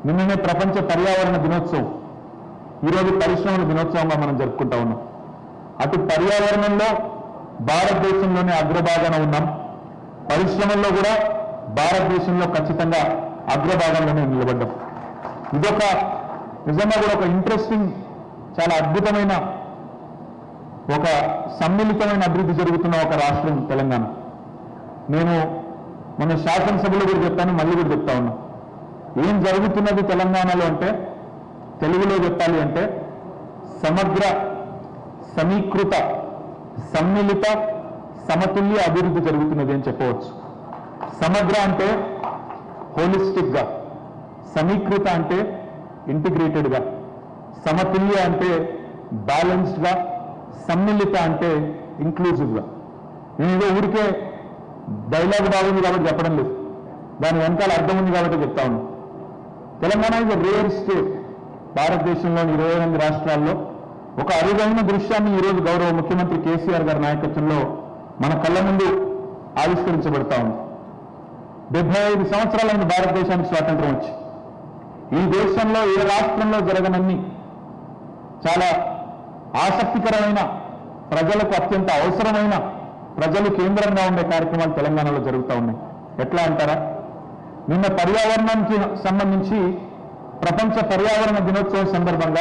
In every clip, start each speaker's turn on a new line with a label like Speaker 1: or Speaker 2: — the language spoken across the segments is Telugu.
Speaker 1: నిన్ననే ప్రపంచ పర్యావరణ దినోత్సవం ఈరోజు పరిశ్రమల దినోత్సవంగా మనం జరుపుకుంటా ఉన్నాం అటు పర్యావరణంలో భారతదేశంలోనే అగ్రభాగాన ఉన్నాం పరిశ్రమల్లో కూడా భారతదేశంలో ఖచ్చితంగా అగ్రభాగంలోనే నిలబడ్డాం ఇదొక నిజంగా కూడా ఒక ఇంట్రెస్టింగ్ చాలా అద్భుతమైన ఒక సమ్మిళితమైన అభివృద్ధి జరుగుతున్న ఒక రాష్ట్రం తెలంగాణ నేను మన శాసనసభలో కూడా చెప్పాను మళ్ళీ కూడా చెప్తా ఉన్నా ఏం జరుగుతున్నది తెలంగాణలో అంటే తెలుగులో చెప్పాలి అంటే సమగ్ర సమీకృత సమ్మిళిత సమతుల్య అభివృద్ధి జరుగుతున్నది అని చెప్పవచ్చు సమగ్ర అంటే హోలిస్టిక్ గా సమీకృత అంటే ఇంటిగ్రేటెడ్ గా సమతుల్య అంటే బ్యాలెన్స్డ్ గా సమ్మిళిత అంటే ఇంక్లూజివ్ గా నేను ఇదో ఊరికే డైలాగ్ బాగుంది కాబట్టి చెప్పడం లేదు దాని వెనకాల అర్థం ఉంది కాబట్టి చెప్తా ఉన్నాను తెలంగాణ ఇస్ రేర్ స్టేట్ భారతదేశంలోని ఇరవై ఎనిమిది రాష్ట్రాల్లో ఒక అరుదైన దృశ్యాన్ని ఈరోజు గౌరవ ముఖ్యమంత్రి కేసీఆర్ గారి నాయకత్వంలో మన కళ్ళ ముందు ఆవిష్కరించబడతా ఉంది డెబ్బై ఐదు సంవత్సరాలైన భారతదేశానికి స్వాతంత్రం వచ్చి ఈ దేశంలో ఏ రాష్ట్రంలో జరగనన్ని చాలా ఆసక్తికరమైన ప్రజలకు అత్యంత అవసరమైన ప్రజలు కేంద్రంగా ఉండే కార్యక్రమాలు తెలంగాణలో జరుగుతూ ఉన్నాయి ఎట్లా అంటారా నిన్న పర్యావరణానికి సంబంధించి ప్రపంచ పర్యావరణ దినోత్సవం సందర్భంగా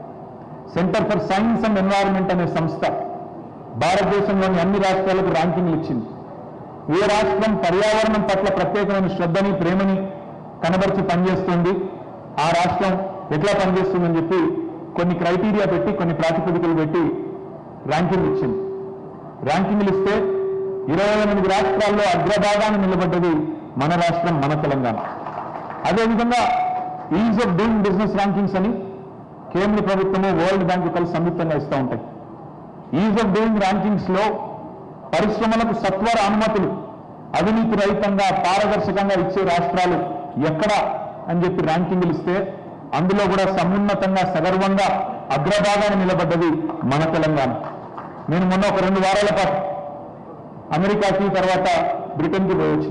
Speaker 1: centre for science and environment అనే సంస్థ భారతదేశంలోని అన్ని రాష్ట్రాలకు ర్యాంకింగ్లు ఇచ్చింది ఏ రాష్ట్రం పర్యావరణం పట్ల ప్రత్యేకమైన శ్రద్ధని ప్రేమని కనబరిచి పనిచేస్తుంది ఆ రాష్ట్రం ఎట్లా పనిచేస్తుందని చెప్పి కొన్ని క్రైటీరియా పెట్టి కొన్ని ప్రాతిపదికలు పెట్టి ర్యాంకింగ్ ఇచ్చింది ర్యాంకింగ్లు ఇస్తే ఇరవై ఎనిమిది రాష్ట్రాల్లో అగ్రభాగాన్ని నిలబడ్డది మన రాష్ట్రం మన తెలంగాణ అదేవిధంగా ease of doing business rankings అని కేంద్ర ప్రభుత్వము వరల్డ్ బ్యాంకు కలిసి సంయుక్తంగా ఇస్తూ ఉంటాయి ఈజ్ ఆఫ్ డూయింగ్ ర్యాంకింగ్స్ లో పరిశ్రమలకు సత్వర అనుమతులు అవినీతి రహితంగా పారదర్శకంగా ఇచ్చే రాష్ట్రాలు ఎక్కడ అని చెప్పి ర్యాంకింగ్లు ఇస్తే అందులో కూడా సమున్నతంగా సగర్వంగా అగ్రభాగాన్ని నిలబడ్డది మన తెలంగాణ నేను మొన్న ఒక రెండు వారాల పాటు అమెరికాకి తర్వాత బ్రిటన్కి పోయి వచ్చిన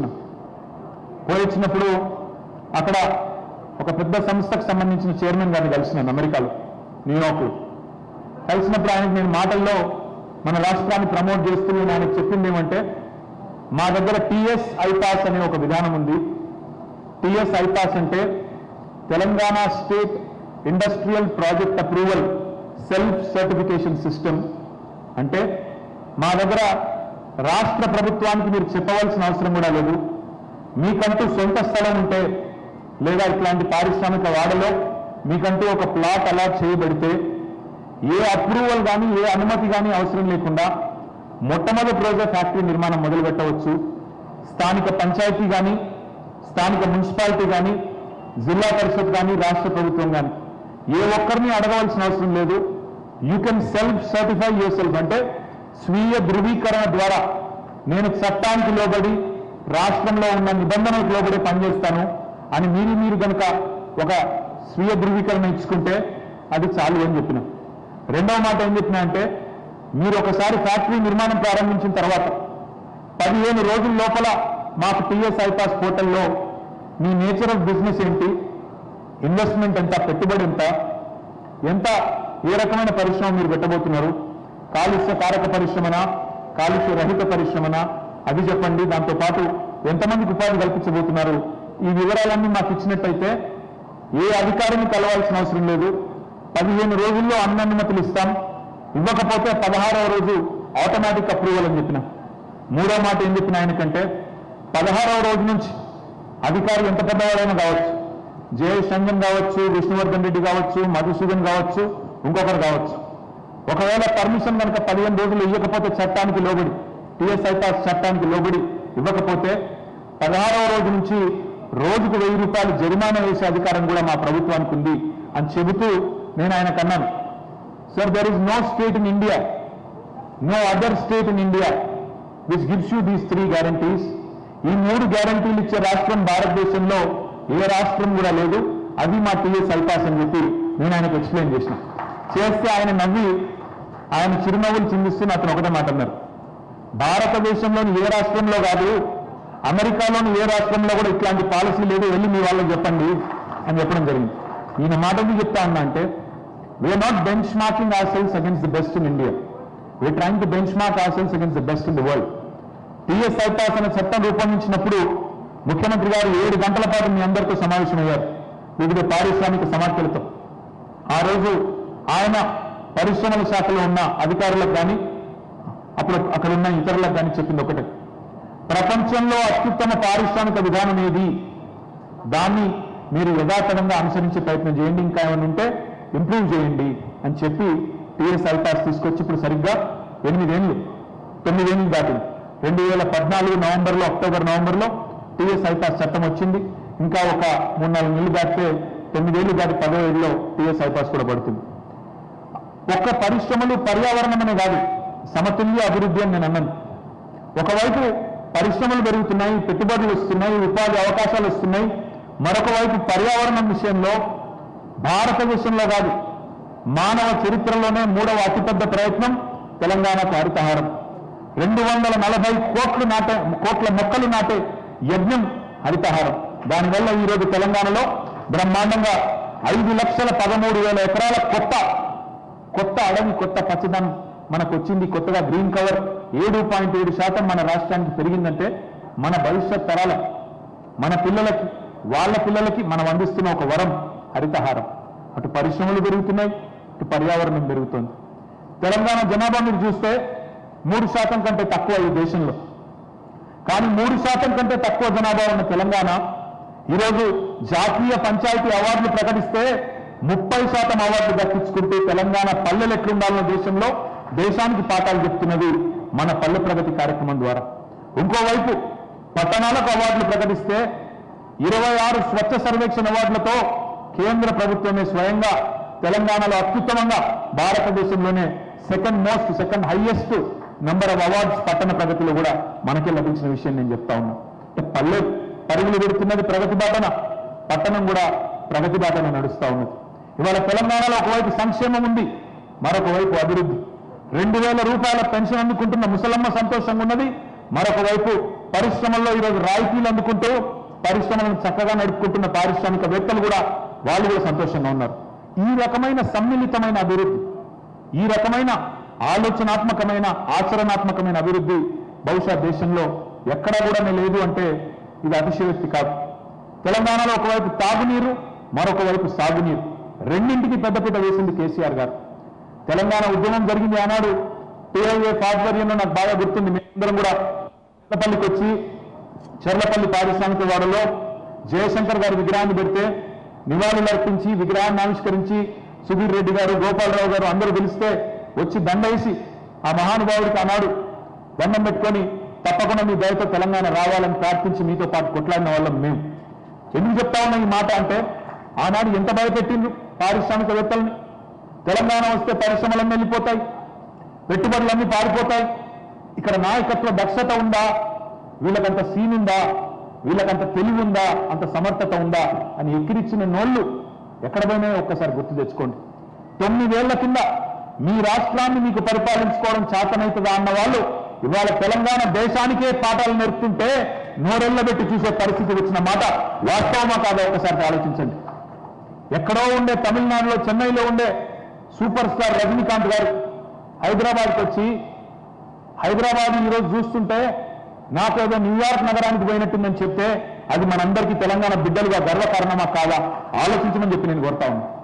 Speaker 1: పోయి వచ్చినప్పుడు అక్కడ ఒక పెద్ద సంస్థకు సంబంధించిన చైర్మన్ గారిని కలిసినాను అమెరికాలో న్యూయార్క్లో కలిసినప్పుడు ఆయనకు నేను మాటల్లో మన రాష్ట్రాన్ని ప్రమోట్ చేస్తూ నేను ఆయనకు చెప్పింది ఏమంటే మా దగ్గర టిఎస్ ఐపాస్ అనే ఒక విధానం ఉంది టిఎస్ ఐపాస్ అంటే Telangana state industrial project approval self certification system అంటే మా దగ్గర రాష్ట్ర ప్రభుత్వానికి మీరు చెప్పవలసిన అవసరం కూడా లేదు మీకంటూ సొంత స్థలం ఉంటే లేదా ఇట్లాంటి పారిశ్రామిక వాడలో మీకంటూ ఒక ప్లాట్ అలాట్ చేయబడితే ఏ అప్రూవల్ కానీ ఏ అనుమతి కానీ అవసరం లేకుండా మొట్టమొదటి రోజే ఫ్యాక్టరీ నిర్మాణం మొదలు పెట్టవచ్చు స్థానిక పంచాయతీ కానీ స్థానిక మున్సిపాలిటీ కానీ జిల్లా పరిషత్ కానీ రాష్ట్ర ప్రభుత్వం కానీ ఏ ఒక్కరిని అడగవలసిన అవసరం లేదు you can self certify yourself అంటే స్వీయ ధృవీకరణ ద్వారా నేను చట్టానికి లోబడి రాష్ట్రంలో ఉన్న నిబంధనలకు లోబడి పనిచేస్తాను అని మీరు మీరు కనుక ఒక స్వీయ ధృవీకరణ ఇచ్చుకుంటే అది చాలు అని చెప్పిన రెండవ మాట ఏం చెప్పినా అంటే మీరు ఒకసారి ఫ్యాక్టరీ నిర్మాణం ప్రారంభించిన తర్వాత పదిహేను రోజుల లోపల మాకు టీఎస్ ఐపాస్ పోర్టల్లో మీ నేచర్ ఆఫ్ బిజినెస్ ఏంటి ఇన్వెస్ట్మెంట్ ఎంత పెట్టుబడి ఎంత ఎంత ఏ రకమైన పరిశ్రమ మీరు పెట్టబోతున్నారు కాలుష్య కారక పరిశ్రమన కాలుష్య రహిత పరిశ్రమన అది చెప్పండి దాంతో పాటు ఎంతమందికి ఉపాధి కల్పించబోతున్నారు ఈ వివరాలన్నీ మాకు ఇచ్చినట్టయితే ఏ అధికారిని కలవాల్సిన అవసరం లేదు పదిహేను రోజుల్లో అన్ని అనుమతులు ఇస్తాం ఇవ్వకపోతే పదహారవ రోజు ఆటోమేటిక్ అప్రూవల్ అని చెప్పిన మూడో మాట ఏం చెప్పిన ఆయనకంటే పదహారవ రోజు నుంచి అధికారి ఎంత పెద్దవాడైనా కావచ్చు జయేష్ రంజన్ కావచ్చు విష్ణువర్ధన్ రెడ్డి కావచ్చు మధుసూదన్ కావచ్చు ఇంకొకరు కావచ్చు ఒకవేళ పర్మిషన్ కనుక పదిహేను రోజులు ఇవ్వకపోతే చట్టానికి లోబడి టిఎస్ఐ పాస్ చట్టానికి లోబడి ఇవ్వకపోతే పదహారవ రోజు నుంచి రోజుకు వెయ్యి రూపాయలు జరిమానా వేసే అధికారం కూడా మా ప్రభుత్వానికి ఉంది అని చెబుతూ నేను ఆయనకు అన్నాను sir there is no state in India no other state in India which gives you these three guarantees ఈ మూడు గ్యారంటీలు ఇచ్చే రాష్ట్రం భారతదేశంలో ఏ రాష్ట్రం కూడా లేదు అది మా టీఎస్ ఐపాస్ అని చెప్పి నేను ఆయనకు ఎక్స్ప్లెయిన్ చేసిన చేస్తే ఆయన నవ్వి ఆయన చిరునవ్వులు చిందిస్తూ అతను ఒకటే మాట అన్నారు భారతదేశంలోని ఏ రాష్ట్రంలో కాదు అమెరికాలోని ఏ రాష్ట్రంలో కూడా ఇట్లాంటి పాలసీ లేదు వెళ్ళి మీ వాళ్ళకి చెప్పండి అని చెప్పడం జరిగింది ఈయన మాట ఎందుకు చెప్తా ఉన్నా అంటే we are not benchmarking ourselves against the best in India we trying to benchmark ourselves against the best in the world TS iPASS అనే చట్టం రూపొందించినప్పుడు ముఖ్యమంత్రి గారు ఏడు గంటల పాటు మీ అందరితో సమావేశమయ్యారు వివిధ పారిశ్రామిక సమాఖ్యలతో ఆ రోజు ఆయన పరిశ్రమల శాఖలో ఉన్న అధికారులకు కానీ అప్పుడు అక్కడ ఉన్న ఇతరులకు కానీ చెప్పింది ఒకటే ప్రపంచంలో అత్యుత్తమ పారిశ్రామిక విధానం ఏది దాన్ని మీరు యథాతథంగా అనుసరించే ప్రయత్నం చేయండి ఇంకా ఏమైనా ఉంటే ఇంప్రూవ్ చేయండి అని చెప్పి టీఎస్ ఐపాస్ తీసుకొచ్చి ఇప్పుడు సరిగ్గా ఎనిమిదేళ్ళు తొమ్మిదేళ్ళు దాటింది రెండు వేల పద్నాలుగు నవంబర్లో అక్టోబర్ నవంబర్లో టీఎస్ ఐపాస్ చట్టం వచ్చింది ఇంకా ఒక మూడు నాలుగు నెలలు దాటితే తొమ్మిదేళ్ళు దాటి పదో ఏళ్ళలో టీఎస్ ఐపాస్ కూడా పడుతుంది ఒక్క పరిశ్రమలు పర్యావరణం అనే కాదు సమతుల్య అభివృద్ధి అని నేను అన్నాను ఒకవైపు పరిశ్రమలు పెరుగుతున్నాయి పెట్టుబడులు వస్తున్నాయి ఉపాధి అవకాశాలు వస్తున్నాయి మరొక వైపు పర్యావరణం విషయంలో భారతదేశంలో కాదు మానవ చరిత్రలోనే మూడవ అతిపెద్ద ప్రయత్నం తెలంగాణకు హరితహారం రెండు వందల నలభై కోట్లు నాటే కోట్ల మొక్కలు నాటే యజ్ఞం హరితహారం దానివల్ల ఈరోజు తెలంగాణలో బ్రహ్మాండంగా ఐదు లక్షల పదమూడు వేల ఎకరాల కొత్త కొత్త అడవి కొత్త పచ్చదనం మనకు వచ్చింది కొత్తగా గ్రీన్ కవర్ ఏడు పాయింట్ ఏడు శాతం మన రాష్ట్రానికి పెరిగిందంటే మన భవిష్యత్ తరాల మన పిల్లలకి వాళ్ళ పిల్లలకి మనం అందిస్తున్న ఒక వరం హరితహారం అటు పరిశ్రమలు పెరుగుతున్నాయి ఇటు పర్యావరణం పెరుగుతుంది తెలంగాణ జనాభా మీరు చూస్తే మూడు శాతం కంటే తక్కువ ఈ దేశంలో కానీ మూడు శాతం కంటే తక్కువ జనాభా ఉన్న తెలంగాణ ఈరోజు జాతీయ పంచాయతీ అవార్డులు ప్రకటిస్తే ముప్పై శాతం అవార్డులు దక్కించుకుంటూ తెలంగాణ పల్లెలు ఎట్లుండాలన్న దేశంలో దేశానికి పాఠాలు చెప్తున్నది మన పల్లె ప్రగతి కార్యక్రమం ద్వారా ఇంకోవైపు పట్టణాలకు అవార్డులు ప్రకటిస్తే ఇరవై ఆరు స్వచ్ఛ సర్వేక్షణ అవార్డులతో కేంద్ర ప్రభుత్వమే స్వయంగా తెలంగాణలో అత్యుత్తమంగా భారతదేశంలోనే second most second highest number of awards పట్టణ ప్రగతిలో కూడా మనకే లభించిన విషయం నేను చెప్తా ఉన్నా అంటే పల్లె పరుగులు పెడుతున్నది ప్రగతి బాటన పట్టణం కూడా ప్రగతి బాటన నడుస్తా ఉన్నది ఇవాళ తెలంగాణలో ఒకవైపు సంక్షేమం ఉంది మరొక వైపు అభివృద్ధి రెండు వేల రూపాయల పెన్షన్ అందుకుంటున్న ముసలమ్మ సంతోషంగా ఉన్నది మరొక వైపు పరిశ్రమల్లో ఈరోజు రాయితీలు అందుకుంటూ పరిశ్రమలను చక్కగా నడుపుకుంటున్న పారిశ్రామికవేత్తలు కూడా వాళ్ళు కూడా సంతోషంగా ఉన్నారు ఈ రకమైన సమ్మిళితమైన అభివృద్ధి ఈ రకమైన ఆలోచనాత్మకమైన ఆచరణాత్మకమైన అభివృద్ధి బహుశా దేశంలో ఎక్కడా కూడా లేదు అంటే ఇది అతిశయోక్తి కాదు తెలంగాణలో ఒకవైపు తాగునీరు మరొక వైపు సాగునీరు రెండింటికి పెద్దపీట వేసింది కేసీఆర్ గారు తెలంగాణ ఉద్యమం జరిగింది ఆనాడు టీఐఏ ఆధ్వర్యంలో నాకు బాగా గుర్తుంది మేమందరం కూడా చెర్లపల్లికి వచ్చి చెర్లపల్లి పారిశ్రామిక వాడలో జయశంకర్ గారి విగ్రహాన్ని పెడితే నివాళులు అర్పించి విగ్రహాన్ని ఆవిష్కరించి సుధీర్ రెడ్డి గారు గోపాలరావు గారు అందరూ పిలిస్తే వచ్చి దండ వేసి ఆ మహానుభావుడికి ఆనాడు దండం పెట్టుకొని తప్పకుండా మీ దయతో తెలంగాణ రావాలని ప్రార్థించి మీతో పాటు కొట్లాడిన వాళ్ళం మేము ఎందుకు చెప్తా ఉన్నా ఈ మాట అంటే ఆనాడు ఎంత భయపెట్టిండ్రు పారిశ్రామికవేత్తల్ని తెలంగాణ వస్తే పరిశ్రమలన్నీ వెళ్ళిపోతాయి పెట్టుబడులన్నీ పారిపోతాయి ఇక్కడ నాయకత్వ దక్షత ఉందా వీళ్ళకంత సీన్ ఉందా వీళ్ళకంత తెలివి ఉందా అంత సమర్థత ఉందా అని ఎక్కిరిచ్చిన నోళ్ళు ఎక్కడ పోయినాయో ఒక్కసారి గుర్తు తెచ్చుకోండి తొమ్మిదేళ్ల కింద మీ రాష్ట్రాన్ని మీకు పరిపాలించుకోవడం చేతనవుతుందా అన్న వాళ్ళు ఇవాళ తెలంగాణ దేశానికే పాఠాలు నేర్పుతుంటే నోరెళ్ళబెట్టి చూసే పరిస్థితి వచ్చిన మాట వాస్తవమా కాదా ఒకసారి ఆలోచించండి ఎక్కడో ఉండే తమిళనాడులో చెన్నైలో ఉండే సూపర్ స్టార్ రజనీకాంత్ గారు హైదరాబాద్కి వచ్చి హైదరాబాద్ ఈరోజు చూస్తుంటే నాకు ఏదో న్యూయార్క్ నగరానికి పోయినట్టుందని చెప్తే అది మనందరికీ తెలంగాణ బిడ్డలుగా గర్వకారణమా కాదా ఆలోచించమని చెప్పి నేను కోరుతా ఉన్నాను